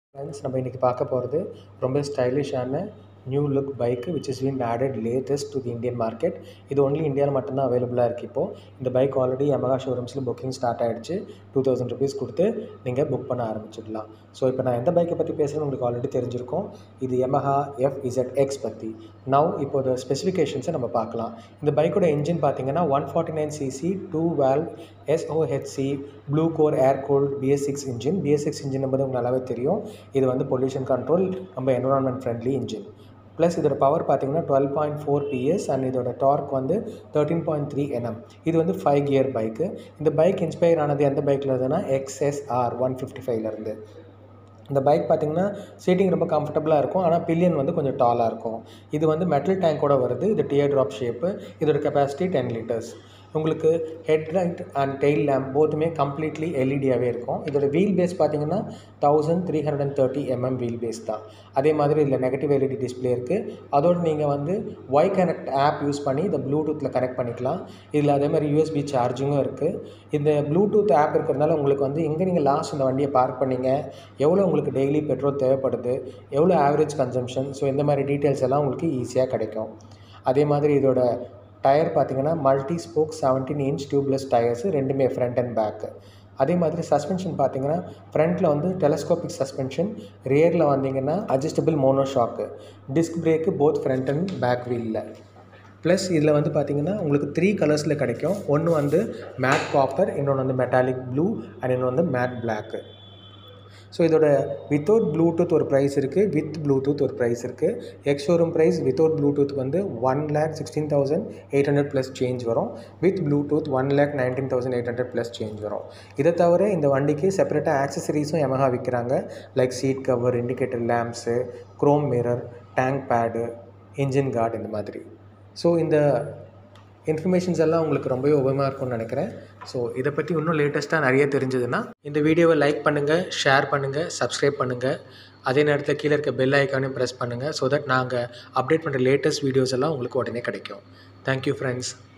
friends நம்ம இன்றைக்கி பார்க்க போகிறது ரொம்ப ஸ்டைலிஷான new look bike which is been added latest to the Indian market இது ஒன்லி இந்தியாவில் மட்டும்தான் அவைலபிளாக இருக்குது இப்போது இந்த பைக் ஆல்ரெடி யமகா ஷோரூம்ஸில் புக்கிங் ஸ்டார்ட் ஆகிடுச்சு டூ தௌசண்ட் ருபீஸ் கொடுத்து நீங்கள் புக் பண்ண ஆரம்பிச்சிடலாம் ஸோ இப்போ நான் எந்த பைக்கை பற்றி பேசுகிறேன்னு உங்களுக்கு ஆல்ரெடி தெரிஞ்சிருக்கும் இது யமஹா எஃப் இசட் எக்ஸ் பற்றி நவ் இப்போ இந்த ஸ்பெசிஃபிகேஷன்ஸை நம்ம பார்க்கலாம் இந்த பைக்கோட இன்ஜின் பார்த்தீங்கன்னா one forty nine CC two valve SOHC blue core air cooled BS six engine BS six engine என்பது உங்களுக்கு நல்லாவே தெரியும் இது வந்து பொல்யூஷன் கண்ட்ரோல் நம்ம என்வரான்மெண்ட் ஃப்ரெண்ட்லி இன்ஜின் ப்ளஸ் இதோட பவர் பார்த்தீங்கன்னா twelve point four PS and இதோட டார்க் வந்து தேர்ட்டின் பாயிண்ட் த்ரீ என்எம் இது வந்து ஃபைவ் கியர் பைக்கு இந்த பைக் இன்ஸ்பயர் ஆனது எந்த பைக்கில் இருந்ததுன்னா எக்ஸ்எஸ்ஆர் ஒன் ஃபிஃப்டி ஃபைவ்லேருந்து இந்த பைக் பார்த்திங்கன்னா சீட்டிங் ரொம்ப கம்ஃபர்டபுளாக இருக்கும் ஆனால் பில்லியன் வந்து கொஞ்சம் டாலாக இருக்கும் இது வந்து மெட்டல் டேங்கோட வருது இது டியர் ட்ராப் ஷேப்பு இதோட கெப்பாசிட்டி டென் லிட்டர்ஸ் உங்களுக்கு headlight and tail lamp போத்துமே கம்ப்ளீட்லி எல்இடியாகவே இருக்கும் இதோட வீல் பேஸ் பார்த்தீங்கன்னா thousand three hundred and thirty MM wheelbase தான் அதே மாதிரி இதில் நெகட்டிவ் எல்இடி டிஸ்பிளே இருக்குது அதோடு நீங்கள் வந்து ஒய் கனெக்ட் ஆப் யூஸ் பண்ணி இதை ப்ளூடூத்தில் கனெக்ட் பண்ணிக்கலாம் இதில் அதே மாதிரி யூஎஸ்பி சார்ஜிங்கும் இருக்குது இந்த ப்ளூடூத் ஆப் இருக்கிறதுனால உங்களுக்கு வந்து எங்கே நீங்கள் லாஸ்ட் இந்த வண்டியை பார்க் பண்ணீங்க எவ்வளோ உங்களுக்கு டெய்லி பெட்ரோல் தேவைப்படுது எவ்வளோ ஆவரேஜ் கன்சம்ஷன் ஸோ இந்த மாதிரி டீட்டெயில்ஸ் எல்லாம் உங்களுக்கு ஈஸியாக கிடைக்கும் அதே மாதிரி இதோட டயர் பார்த்தீங்கன்னா multi spoke seventeen inch tubeless tyres ரெண்டுமே ஃப்ரண்ட் அண்ட் பேக்கு அதே மாதிரி சஸ்பென்ஷன் பார்த்தீங்கன்னா ஃப்ரண்ட்டில் வந்து டெலஸ்கோபிக் சஸ்பென்ஷன் ரியரில் வந்தீங்கன்னா adjustable mono shock disc brake both front and back வீலில் ப்ளஸ் இதில் வந்து பார்த்திங்கன்னா உங்களுக்கு த்ரீ கலர்ஸில் கிடைக்கும் ஒன்று வந்து மேட் காப்பர் இன்னொன்று வந்து மெட்டாலிக் ப்ளூ அண்ட் இன்னொன்று வந்து மேட் பிளாக்கு ஸோ இதோட வித்தவுட் ப்ளூடூத் ஒரு ப்ரைஸ் இருக்குது வித் ப்ளூடூத் ஒரு ப்ரைஸ் இருக்குது ex showroom price without Bluetooth வந்து one lakh sixteen thousand eight hundred plus change வரும் with Bluetooth one lakh nineteen thousand eight hundred plus change வரும் இதை தவிர இந்த வண்டிக்கு செப்பரேட்டாக ஆக்சசரிஸும் எமஹா விற்கிறாங்க like seat cover indicator lamps chrome mirror tank pad engine guard இந்த மாதிரி ஸோ இந்த இன்ஃபர்மேஷன்ஸ் எல்லாம் உங்களுக்கு ரொம்பவே உபயோகமாக இருக்கும்னு நினைக்கிறேன் ஸோ இதை பற்றி இன்னும் லேட்டஸ்ட்டாக நிறைய தெரிஞ்சதுன்னா இந்த வீடியோவை லைக் பண்ணுங்கள் ஷேர் பண்ணுங்கள் சப்ஸ்கிரைப் பண்ணுங்கள் அதே நேரத்தில் கீழே இருக்க பெல் ஐக்கானையும் ப்ரெஸ் பண்ணுங்கள் ஸோ தட் நாங்கள் அப்டேட் பண்ணுற லேட்டஸ்ட் வீடியோஸ் எல்லாம் உங்களுக்கு உடனே கிடைக்கும் தேங்க்யூ ஃப்ரெண்ட்ஸ்